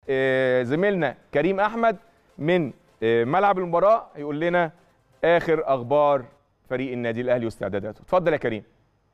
آه، زميلنا كريم احمد من آه، ملعب المباراه يقول لنا اخر اخبار فريق النادي الاهلي واستعداداته اتفضل يا كريم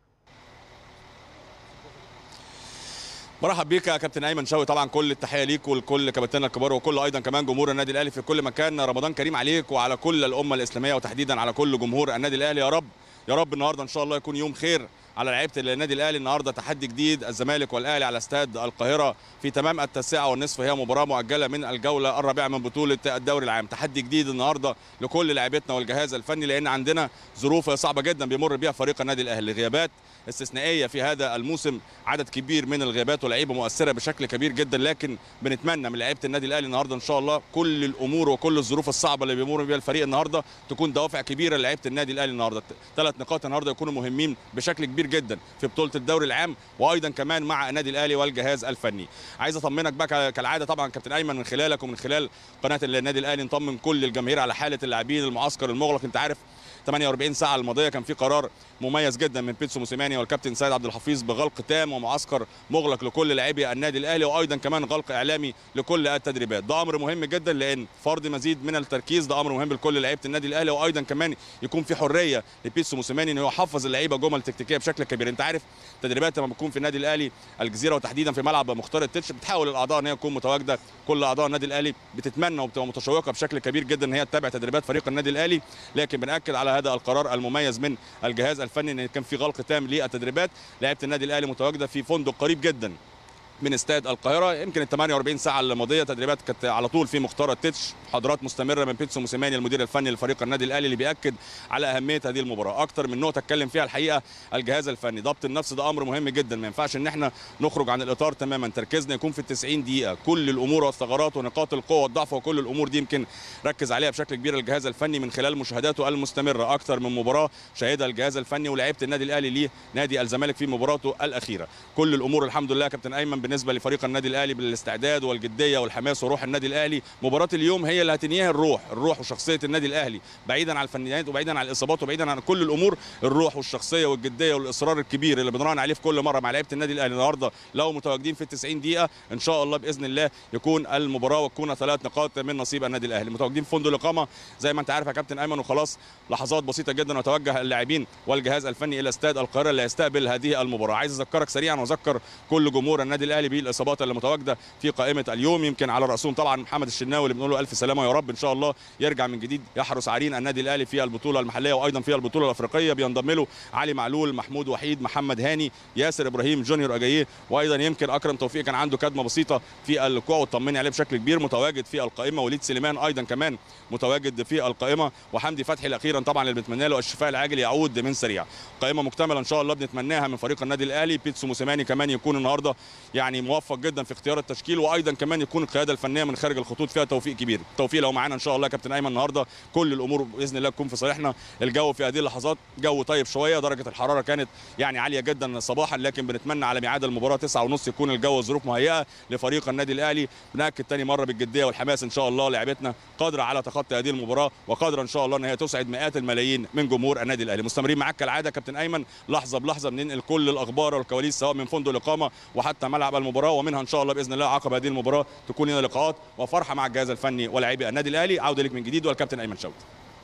مرحب بيك يا كابتن ايمن شوقي طبعا كل التحيه ليك ولكل كباتننا الكبار وكل ايضا كمان جمهور النادي الاهلي في كل مكان رمضان كريم عليك وعلى كل الامه الاسلاميه وتحديدا على كل جمهور النادي الاهلي يا رب يا رب النهارده ان شاء الله يكون يوم خير على لعيبه النادي الاهلي النهارده تحدي جديد الزمالك والاهلي على استاد القاهره في تمام التاسعه والنصف هي مباراه مؤجله من الجوله الرابعه من بطوله الدوري العام تحدي جديد النهارده لكل لاعبتنا والجهاز الفني لان عندنا ظروف صعبه جدا بيمر بيها فريق النادي الاهلي غيابات استثنائيه في هذا الموسم عدد كبير من الغيابات ولاعيبه مؤثره بشكل كبير جدا لكن بنتمنى من لعيبه النادي الاهلي النهارده ان شاء الله كل الامور وكل الظروف الصعبه اللي بيمر بيها الفريق النهارده تكون دوافع كبيره لعيبه النادي الاهلي النهارده ثلاث نقاط النهارده يكونوا مهمين بشكل كبير جدا في بطوله الدوري العام وايضا كمان مع النادي الاهلي والجهاز الفني عايز اطمنك بقى كالعاده طبعا كابتن ايمن من خلالك ومن خلال قناه النادي الاهلي نطمن كل الجماهير على حاله اللاعبين المعسكر المغلق انت عارف 48 ساعه الماضيه كان في قرار مميز جدا من بيتسو موسيماني والكابتن سيد عبد الحفيظ بغلق تام ومعسكر مغلق لكل لاعبي النادي الاهلي وايضا كمان غلق اعلامي لكل التدريبات ده امر مهم جدا لان فرض مزيد من التركيز ده امر مهم لكل لعيبه النادي الاهلي وايضا كمان يكون في حريه لبيتسو موسيماني انه يحفظ اللعيبه جمل تكتيكيه بشكل كبير انت عارف التدريبات لما بتكون في النادي الاهلي الجزيره وتحديدا في ملعب مختار التتش بتحاول الاعضاء ان هي تكون متواجده كل اعضاء النادي الاهلي بتتمنى وبتبقى متشوقه بشكل كبير جدا ان هي تتابع تدريبات فريق النادي الاهلي لكن بناكد على هذا القرار المميز من الجهاز الفني ان كان في غلق تام للتدريبات لعيبه النادي الاهلي متواجده في فندق قريب جدا من استاد القاهره يمكن ال 48 ساعه الماضيه تدريبات كانت على طول في مختار التتش محاضرات مستمره من بيتسو موسيماني المدير الفني لفريق النادي الاهلي اللي بياكد على اهميه هذه المباراه اكتر من نقطه اتكلم فيها الحقيقه الجهاز الفني ضبط النفس ده امر مهم جدا ما ينفعش ان احنا نخرج عن الاطار تماما تركيزنا يكون في ال 90 دقيقه كل الامور والثغرات ونقاط القوه والضعف وكل الامور دي يمكن ركز عليها بشكل كبير الجهاز الفني من خلال مشاهداته المستمره اكتر من مباراه شهدها الجهاز الفني ولاعيبه النادي الاهلي لنادي الزمالك في مباراته الاخيره كل الامور الحمد لله كابتن ايمن بالنسبه لفريق النادي الاهلي بالاستعداد والجديه والحماس وروح النادي الاهلي مباراه اليوم هي اللي هتنهيها الروح الروح وشخصيه النادي الاهلي بعيدا عن الفنيات وبعيدا عن الاصابات وبعيدا عن كل الامور الروح والشخصيه والجديه والاصرار الكبير اللي بنراهن عليه في كل مره مع لعيبه النادي الاهلي النهارده لو متواجدين في ال 90 دقيقه ان شاء الله باذن الله يكون المباراه وتكون ثلاث نقاط من نصيب النادي الاهلي متواجدين في فندق الاقامه زي ما انت عارف يا كابتن ايمن وخلاص لحظات بسيطه جدا وتوجه اللاعبين والجهاز الفني الى استاد القاهره اللي هيستقبل هذه المباراه عايز اذكرك سريعا واذكر كل جمهور النادي الاهلي بالاصابات اللي متواجده في قائمه اليوم يمكن على راسهم طبعا محمد الشناوي اللي بنقول له الف سلامه يا رب ان شاء الله يرجع من جديد يحرس عرين النادي الاهلي في البطوله المحليه وايضا في البطوله الافريقيه بينضم له علي معلول محمود وحيد محمد هاني ياسر ابراهيم جونيور اجاييه وايضا يمكن اكرم توفيق كان عنده كدمه بسيطه في الكوع وطمني عليه بشكل كبير متواجد في القائمه وليد سليمان ايضا كمان متواجد في القائمه وحمدي فتحي الاخيرا طبعا اللي بنتمنى له الشفاء العاجل يعود من سريع قائمه مكتمله ان شاء الله بنتمناها من فريق النادي الاهلي بيتسو موسيماني كمان يكون النهارده يعني موفق جدا في اختيار التشكيل وايضا كمان يكون القياده الفنيه من خارج الخطوط فيها توفيق كبير توفيق لو معانا ان شاء الله كابتن ايمن النهارده كل الامور باذن الله تكون في صالحنا الجو في هذه اللحظات جو طيب شويه درجه الحراره كانت يعني عاليه جدا صباحا لكن بنتمنى على ميعاد المباراه 9 ونص يكون الجو والظروف مهيئه لفريق النادي الاهلي بناكد تاني مره بالجديه والحماس ان شاء الله لعبتنا قادره على تخطي هذه المباراه وقادره ان شاء الله ان هي تسعد مئات الملايين من جمهور النادي الاهلي مستمرين معاك كالعاده كابتن ايمن لحظه بلحظه بننقل كل الاخبار والكواليس سواء من فندق الاقامه وحتى ملعب المباراه ومنها ان شاء الله باذن الله عقب هذه المباراه تكون لنا لقاءات وفرحه مع الجهاز الفني ولاعبي النادي الاهلي عوده لك من جديد والكابتن ايمن شوقي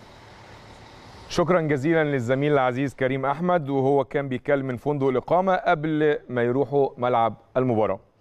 شكرا جزيلا للزميل العزيز كريم احمد وهو كان بيتكلم من فندق الاقامه قبل ما يروحوا ملعب المباراه